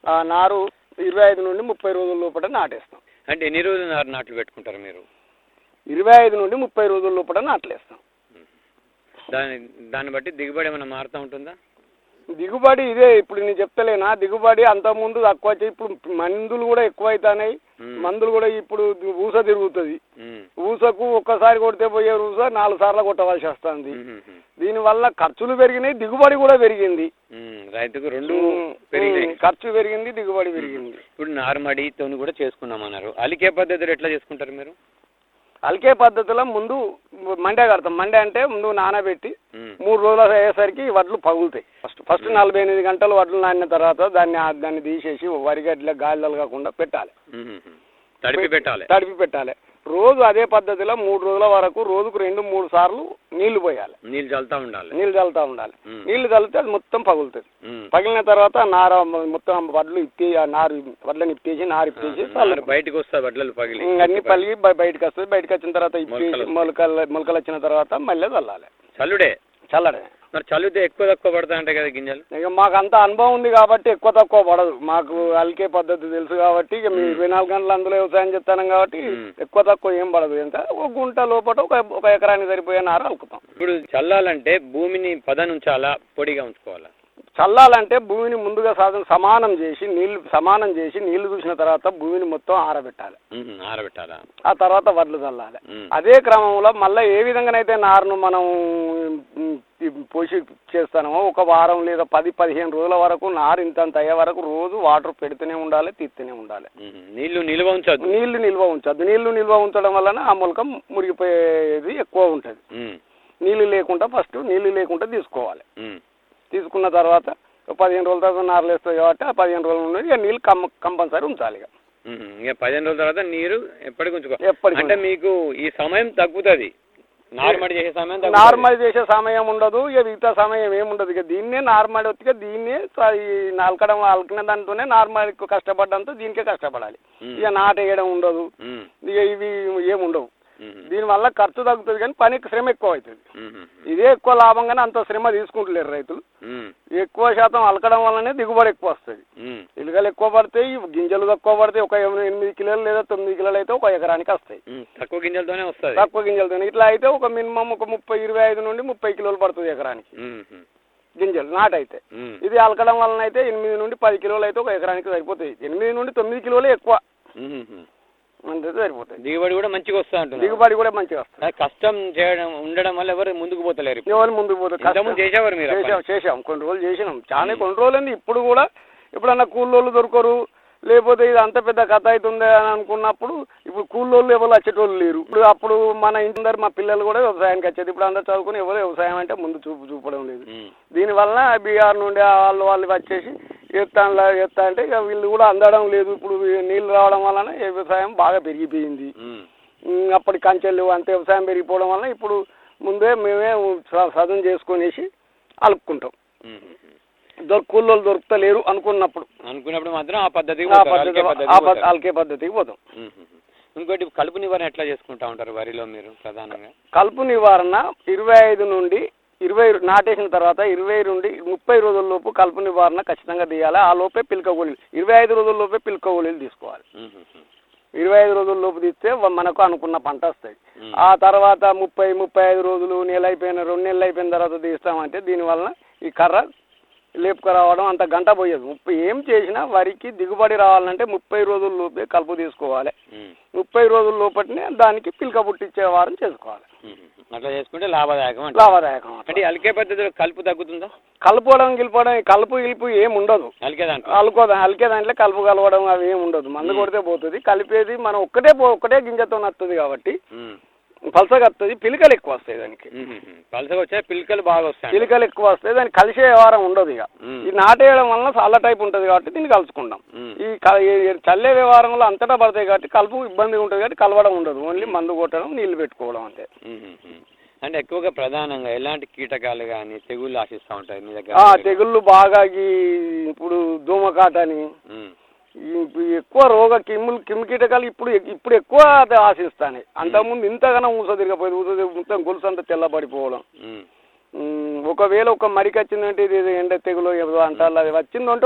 ఆ నారు ఇరవై ఐదు నుండి ముప్పై రోజుల లోపల నాటేస్తాం అంటే ఎన్ని రోజులు నారు నాట్లు పెట్టుకుంటారు మీరు ఇరవై ఐదు నుండి ముప్పై రోజుల లోపల నాట్లేస్తాం దాని దాన్ని బట్టి దిగుబడి ఏమైనా మారుతూ ఉంటుందా దిగుబడి ఇదే ఇప్పుడు నేను చెప్తలేనా దిగుబడి అంత ముందు తక్కువ వచ్చి ఇప్పుడు మందులు కూడా ఎక్కువ అవుతున్నాయి మ్మ్. మందులు కూడా ఇప్పుడు ఊస తిరుగుతుంది మ్మ్. ఊసకు ఒక్కసారి కొడితే పోయే ఊస నాలుగు సార్లు కొట్టవలసి వస్తుంది మ్మ్. మ్మ్. దీనివల్ల ఖర్చులు పెరిగినాయి దిగుబడి కూడా పెరిగింది మ్మ్. రైతుకు రెండు మ్మ్. పెరిగినాయి మ్మ్. ఖర్చు పెరిగింది దిగుబడి పెరిగింది ఇప్పుడు నారుమడితో కూడా చేసుకున్నామన్నారు అలికే పద్ధతిలో ఎట్లా చేసుకుంటారు మీరు అలికే పద్ధతిలో ముందు మండే కడతాం మండే అంటే ముందు నానబెట్టి మ్మ్. మూడు రోజులు అయ్యేసరికి వడ్లు పగులుతాయి ఫస్ట్ ఫస్ట్ నలభై ఎనిమిది గంటలు వడ్లు నానిన తర్వాత దాన్ని ఆ- దాన్ని తీసేసి వరిగడ్ల గాలి కాకుండా పెట్టాలి మ్మ్. తడిపి పెట్టాలి తడిపి పెట్టాలి రోజు అదే పద్ధతిలో మూడు రోజుల వరకు రోజుకు రెండు మూడు సార్లు నీళ్లు పోయాలి నీళ్ళు చల్లుతా ఉండాలి నీళ్లు చల్లుతా ఉండాలి మ్మ్. నీళ్లు చల్లితే అది మొత్తం పగులుతుంది మ్మ్. పగిలిన తర్వాత నార మొత్తం వడ్లు ఇప్పి ఆ నారు వడ్లని ఇప్పేసి నారు ఇప్పేసి నారు బయటకు వస్తుంది వడ్లలు పగిలి అన్ని పలిగి బయ- బయటకు వస్తుంది బయటకు వచ్చిన తర్వాత ఇప్పేసి మొలకలు. మొలకలు మొలకలు వచ్చిన తర్వాత మళ్ళీ చల్లాలి చల్లుడే చల్లడమే మరి చల్లితే ఎక్కువ తక్కువ పడతా ఉంటాయి కదా గింజలు ఇక మాకు అంత అనుభవం ఉంది కాబట్టి ఎక్కువ తక్కువ పడదు మాకు అలికే పద్ధతి తెలుసు కాబట్టి ఇక మేము ఇరవై నాలుగు గంటలు అందులో వ్యవసాయం చేస్తాం కాబట్టి మ్మ్. ఎక్కువ తక్కువ ఏం పడదు ఇంకా ఒక గుంట లోపల ఒక ఒక ఎకరానికి సరిపోయే నార అలుకుతాం ఇప్పుడు చల్లాలంటే భూమిని పదను ఉంచాలా పొడిగా ఉంచుకోవాలా చల్లాలంటే భూమిని ముందుగా సాధన సమానం చేసి నీళ్లు సమానం చేసి నీళ్లు చూసిన తర్వాత భూమిని మొత్తం ఆరబెట్టాలి మ్మ్. ఆరబెట్టాలా ఆ తర్వాత వడ్లు చల్లాలి మ్మ్. అదే క్రమంలో మళ్ళీ ఏ విధంగానైతే నారును మనం ఉమ్, ఈ పోషి చేస్తామో ఒక వారం లేదా పది పదిహేను రోజుల వరకు నారు ఇంతంత అయ్యే వరకు రోజు వాటర్ పెడుతూనే ఉండాలి తీస్తూనే ఉండాలి మ్మ్. నీళ్లు నిల్వ ఉంచద్దు నీళ్లు నిల్వ ఉంచద్దు నీళ్లు నిల్వ ఉంచడం వలన ఆ మొలక మురిగిపోయేది ఎక్కువ ఉంటుంది మ్మ్. నీళ్లు లేకుండా ఫస్ట్ నీళ్లు లేకుండా తీసుకోవాలి మ్మ్. తీసుకున్న తర్వాత ఒక పదిహేను రోజుల తర్వాత నారులు వేస్తాయి కాబట్టి ఆ పదిహేను రోజుల నుండి ఇక నీళ్ళు కం కంపల్సరీ ఉంచాలి ఇక మ్మ్. ఇక పదిహేను రోజుల తర్వాత నీరు ఎప్పటికి ఉంచుకో ఎప్పటికి అంటే మీకు ఈ సమయం తగ్గుతుంది నార్మల్ చేసే సమయం తగ్గుతది. నార్మల్ చేసే సమయం ఉండదు ఇక మిగతా సమయం ఏముండదు ఇక దీన్నే నార్మల్ వచ్చి దీన్నే స- ఈ నలకడం అలకిన దాంతోనే నార్మల్ కష్టపడడంతో దీనికే కష్టపడాలి మ్మ్. ఇక నాటేయడం ఉండదు మ్మ్. ఇక ఇవి ఏముండవు మ్మ్. దీనివల్ల ఖర్చు తగ్గుతుంది కానీ పనికి శ్రమ ఎక్కువ అవుతుంది మ్మ్. ఇదే ఎక్కువ లాభంగానే అంత శ్రమ తీసుకుంటలేరు రైతులు మ్మ్. ఎక్కువ శాతం అలకడం వల్లనే దిగుబడి ఎక్కువ వస్తుంది మ్మ్. ఇలుకలు ఎక్కువ పడతాయి గింజలు తక్కువ పడతాయి ఒక ఎనిమిది ఎనిమిది కిలోలు లేదా తొమ్మిది కిలోలు అయితే ఒక ఎకరానికి వస్తాయి మ్మ్. తక్కువ గింజలతోనే వస్తుంది తక్కువ గింజలతో ఇట్లా అయితే ఒక మినిమం ఒక ముప్పై ఇరవై ఐదు నుండి ముప్పై కిలోలు పడుతుంది ఎకరానికి మ్మ్. గింజలు నాటైతే మ్మ్. ఇది అలకడం వలన అయితే ఎనిమిది నుండి పది కిలోలు అయితే ఒక ఎకరానికి సరిపోతాయి ఎనిమిది నుండి తొమ్మిది కిలోలే ఎక్కువ మ్మ్. అంతే సరిపోతాయి దిగుబడి కూడా మంచిగా వస్తా ఉంటుంది దిగుబడి కూడా మంచిగా వస్తుంది కష్టం చేయడం ఉండడం వల్ల ఎవరు ముందుకు పోతలేరు ఇప్పుడు. ఎవరు ముందుకు పోతే ఇంతకుముందు చేసేవారు మీరు ఆ పని. చేసాం చేసాం కొన్ని రోజులు చేసినాం చాలా కొన్ని రోజులు అండి ఇప్పుడు కూడా ఎప్పుడన్నా కూలోళ్ళు దొరకరు లేకపోతే ఇది అంత పెద్ద కథ అవుతుంది అని అనుకున్నప్పుడు ఇప్పుడు కూలోళ్ళు ఎవరు వచ్చేటోళ్ళు లేరు ఇప్పుడు అప్పుడు మన ఇంటి ముందర మా పిల్లలు కూడా వ్యవసాయానికి వచ్చేది ఇప్పుడు అందరు చదువుకుని ఎవరు వ్యవసాయం అంటే ముందు చూపు చూపడం లేదు మ్మ్. దీనివల్ల బీహార్ నుండి ఆ వాళ్ళు వాళ్ళు వచ్చేసి ఎత్తాన్లా ఎత్తా అంటే ఇక వీళ్ళు కూడా అందడం లేదు ఇప్పుడు నీళ్ళు రావడం వలన ఈ వ్యవసాయం బాగా పెరిగిపోయింది మ్మ్. ఉమ్, అప్పటి కంచెలు అంత వ్యవసాయం పెరిగిపోవడం వల్ల ఇప్పుడు ముందే మేమే స- సదును చేసుకొనేసి అలుపుకుంటాం మ్మ్. దొర కూలోళ్ళు దొరుకుతలేరు అనుకున్నప్పుడు అనుకున్నప్పుడు మాత్రం ఆ పద్ధతికి ఆ పోతారు. పద్ధతి అలికే ఆ పద్ధతికి పద్ధ- పోతారు. అలికే పద్ధతికి పోతాం మ్మ్. ఇంకోటి కలుపు నివారణ ఎట్లా చేసుకుంటా ఉంటారు వరిలో మీరు ప్రధానంగా కలుపు నివారణ ఇరవై ఐదు నుండి ఇరవై నాటేసిన తర్వాత ఇరవై నుండి ముప్పై రోజుల లోపు కలుపు నివారణ ఖచ్చితంగా తీయాలి ఆ లోపే పిలక గోళీలు ఇరవై ఐదు రోజుల లోపే పిలక గోళీలు తీసుకోవాలి మ్మ్. ఇరవై ఐదు రోజుల లోపు తీస్తే వ- మనకు అనుకున్న పంట వస్తుంది మ్మ్. ఆ తర్వాత ముప్పై ముప్పై ఐదు రోజులు నెల అయిపోయిన రెండు నెలలు అయిపోయిన తర్వాత తీస్తామంటే దీనివల్ల ఈ కర్ర లేపుకు రావడం అంత గంట పోయేది ముప్పై ఏం చేసినా వరికి దిగుబడి రావాలంటే ముప్పై రోజుల లోపే కలుపు తీసుకోవాలి మ్మ్. ముప్పై రోజుల లోపటినే దానికి పిలక పుట్టించే వారం చేసుకోవాలి మ్మ్. అట్లా చేసుకుంటే లాభదాయకం అంటే లాభదాయకం అట్లా. అంటే ఈ అలికే పద్ధతిలో కలుపు తగ్గుతుందా కలుపుకోవడం గిలుపుకోవడం కలుపు గిలుపు ఏం ఉండదు అలికే దాంట్లో అలుకోదా అలికే దాంట్లో కలుపు కలవడం అవి ఏమి ఉండదు మందు కొడితే పోతుంది కలిపేది మనం ఒక్కటే పో- ఒక్కటే గింజతో వస్తుంది కాబట్టి మ్మ్. పలసగా వస్తుంది పిలికలు ఎక్కువ వస్తాయి దానికి మ్మ్. పలసగా వచ్చే పిలకలు బాగా వస్తాయి పిలికలు ఎక్కువ వస్తాయి దానికి కలిసే వ్యవహారం ఉండదు ఇక మ్మ్. ఈ నాటేయడం వలన చాలా టైప్ ఉంటుంది కాబట్టి దీన్ని కలుసుకుంటాం మ్మ్. ఈ క- ఈ చల్లే వ్యవహారంలో అంతటా పడతాయి కాబట్టి కలుపు ఇబ్బంది ఉంటుంది కాబట్టి కలవడం ఉండదు ఓన్లీ మందు కొట్టడం నీళ్లు పెట్టుకోవడం అంతే మ్మ్. అంటే ఎక్కువగా ప్రధానంగా ఎలాంటి కీటకాలు కానీ తెగుళ్ళు ఆశిస్తూ ఉంటాయి మీ ఆ, దగ్గర తెగుళ్ళు బాగా ఈ ఇప్పుడు దోమకాటని మ్మ్. ఈ ఎక్కువ రోగ కిమ్ములు కిమ్ కీటకాలు ఇప్పుడు ఇప్పుడు ఎక్కువ అది ఆశిస్తాయి అంతకుముందు ఇంతగానో ఊస తిరగపోయేది ఊస తిరిగి మొత్తం గొలుసు అంతా తెల్లబడిపోవడం మ్మ్. ఉమ్, ఒకవేళ ఒక మరికి వచ్చిందంటే ఇది ఏదో ఎండ తెగులు ఏదో అంటారు అది వచ్చిందంటే